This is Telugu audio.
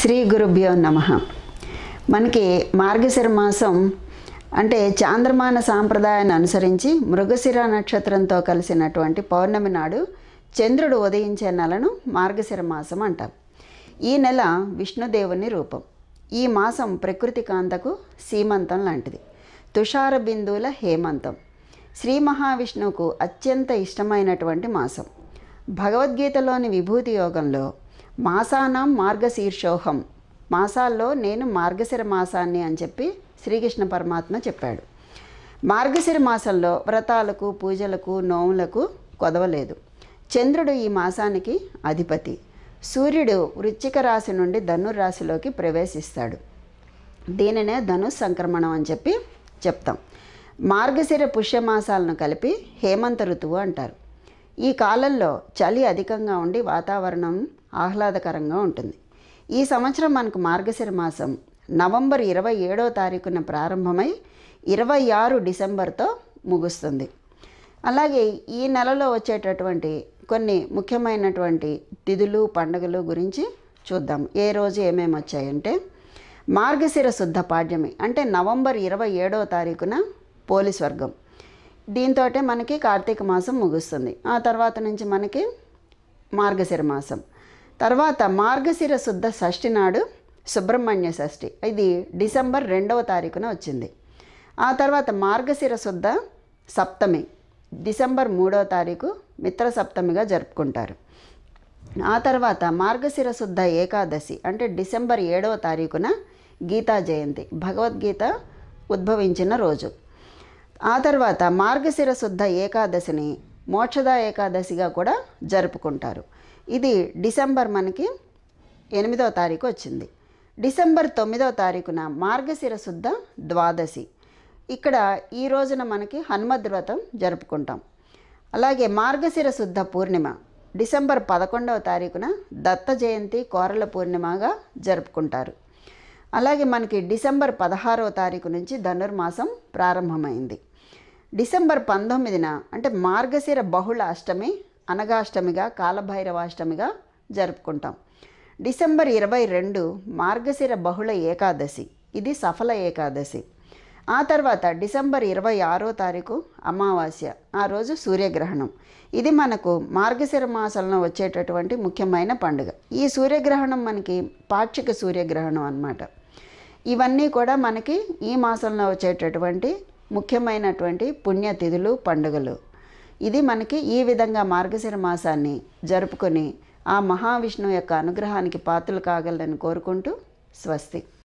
శ్రీ గురుభ్యో నమ మనకి మార్గశిర మాసం అంటే చాంద్రమాన సాంప్రదాయాన్ని అనుసరించి మృగశిర నక్షత్రంతో కలిసినటువంటి పౌర్ణమి నాడు చంద్రుడు ఉదయించే నెలను మార్గశిర మాసం అంటాం ఈ నెల విష్ణుదేవుని రూపం ఈ మాసం ప్రకృతి కాంతకు సీమంతం లాంటిది తుషార బిందువుల హేమంతం శ్రీ మహావిష్ణువుకు అత్యంత ఇష్టమైనటువంటి మాసం భగవద్గీతలోని విభూతి యోగంలో మాసానం మార్గశీర్షోహం మాసాల్లో నేను మార్గశిర మాసాన్ని అని చెప్పి శ్రీకృష్ణ పరమాత్మ చెప్పాడు మార్గశిర మాసంలో వ్రతాలకు పూజలకు నోములకు కొదవలేదు చంద్రుడు ఈ మాసానికి అధిపతి సూర్యుడు వృశ్చిక రాశి నుండి ధనుర్రాశిలోకి ప్రవేశిస్తాడు దీనినే ధను సంక్రమణం అని చెప్పి చెప్తాం మార్గశిర పుష్యమాసాలను కలిపి హేమంత ఋతువు అంటారు ఈ కాలంలో చలి అధికంగా ఉండి వాతావరణం ఆహ్లాదకరంగా ఉంటుంది ఈ సంవత్సరం మనకు మార్గశిర మాసం నవంబర్ ఇరవై ఏడో తారీఖున ప్రారంభమై ఇరవై ఆరు డిసెంబర్తో ముగుస్తుంది అలాగే ఈ నెలలో వచ్చేటటువంటి కొన్ని ముఖ్యమైనటువంటి తిథులు పండుగలు గురించి చూద్దాం ఏ రోజు ఏమేమి వచ్చాయంటే మార్గశిర శుద్ధ పాడ్యమి అంటే నవంబర్ ఇరవై ఏడో తారీఖున పోలీస్ వర్గం దీంతో మనకి కార్తీక మాసం ముగుస్తుంది ఆ తర్వాత నుంచి మనకి మార్గశిర మాసం తర్వాత మార్గశిర శుద్ధ షష్ఠి నాడు సుబ్రహ్మణ్య షష్ఠి ఇది డిసెంబర్ రెండవ తారీఖున వచ్చింది ఆ తర్వాత మార్గశిర శుద్ధ సప్తమి డిసెంబర్ మూడవ తారీఖు మిత్ర సప్తమిగా జరుపుకుంటారు ఆ తర్వాత మార్గశిర శుద్ధ ఏకాదశి అంటే డిసెంబర్ ఏడవ తారీఖున గీతా జయంతి భగవద్గీత ఉద్భవించిన రోజు ఆ తర్వాత మార్గశిర శుద్ధ ఏకాదశిని మోక్షద ఏకాదశిగా కూడా జరుపుకుంటారు ఇది డిసెంబర్ మనకి ఎనిమిదో తారీఖు వచ్చింది డిసెంబర్ తొమ్మిదో తారీఖున మార్గశిర శుద్ధ ద్వాదశి ఇక్కడ ఈ రోజున మనకి హనుమద్ వ్రతం జరుపుకుంటాం అలాగే మార్గశిర శుద్ధ పూర్ణిమ డిసెంబర్ పదకొండవ తారీఖున దత్త జయంతి కోరల పూర్ణిమగా జరుపుకుంటారు అలాగే మనకి డిసెంబర్ పదహారవ తారీఖు నుంచి ధనుర్మాసం ప్రారంభమైంది డిసెంబర్ పంతొమ్మిదిన అంటే మార్గశిర బహుళ అష్టమి అనగాష్టమిగా కాలభైరవాష్టమిగా జరుపుకుంటాం డిసెంబర్ ఇరవై రెండు మార్గశిర బహుళ ఏకాదశి ఇది సఫల ఏకాదశి ఆ తర్వాత డిసెంబర్ ఇరవై ఆరో తారీఖు అమావాస్య ఆ రోజు సూర్యగ్రహణం ఇది మనకు మార్గశిర మాసంలో వచ్చేటటువంటి ముఖ్యమైన పండుగ ఈ సూర్యగ్రహణం మనకి పాక్షిక సూర్యగ్రహణం అన్నమాట ఇవన్నీ కూడా మనకి ఈ మాసంలో వచ్చేటటువంటి ముఖ్యమైనటువంటి పుణ్యతిథులు పండుగలు ఇది మనకి ఈ విధంగా మార్గశిర మాసాన్ని జరుపుకొని ఆ మహావిష్ణువు యొక్క అనుగ్రహానికి పాత్రలు కాగలని కోరుకుంటూ స్వస్తి